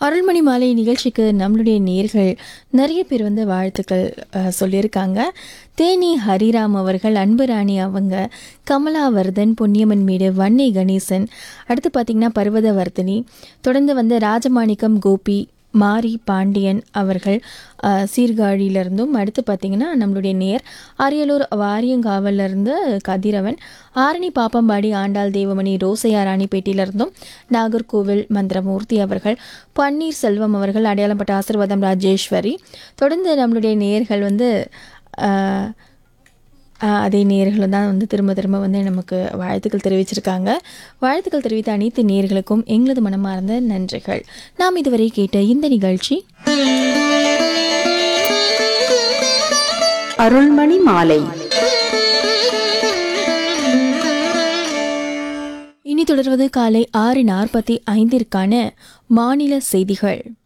அருள்மணி மாலை நிகழ்ச்சிக்கு நம்மளுடைய நேர்கள் நிறைய பேர் வந்து வாழ்த்துக்கள் அஹ், சொல்லியிருக்காங்க தேனி ஹரிராம் அவர்கள் அன்பு ராணி அவங்க கமலாவர்தன் பொன்னியம்மன் மீடு வன்னை கணேசன் அடுத்து பார்த்திங்கன்னா பர்வதவர்தினி தொடர்ந்து வந்து ராஜமாணிக்கம் கோபி மாரி பாண்டியன் அவர்கள் அஹ், சீர்காழியிலிருந்தும் அடுத்து பார்த்திங்கன்னா நம்மளுடைய நேர் அரியலூர் வாரியங்காவலிருந்து கதிரவன் ஆரணி பாப்பம்பாடி ஆண்டாள் தேவமணி ரோசையா ராணிப்பேட்டையிலிருந்தும் நாகர்கோவில் மந்திரமூர்த்தி அவர்கள் பன்னீர் செல்வம் அவர்கள் அடையாளப்பட்ட ஆசிர்வாதம் ராஜேஸ்வரி தொடர்ந்து நம்மளுடைய நேர்கள் வந்து அஹ், அஹ், அதே நேர்களும் தான் வந்து திரும்ப திரும்ப வந்து நமக்கு வாழ்த்துக்கள் தெரிவிச்சிருக்காங்க வாழ்த்துக்கள் தெரிவித்த அனைத்து நேர்களுக்கும் எங்களது மனமார்ந்த நன்றிகள் நாம் இதுவரை கேட்ட இந்த நிகழ்ச்சி அருள்மணி மாலை இனி தொடர்வது காலை ஆறு நாற்பத்தி ஐந்திற்கான மாநில செய்திகள்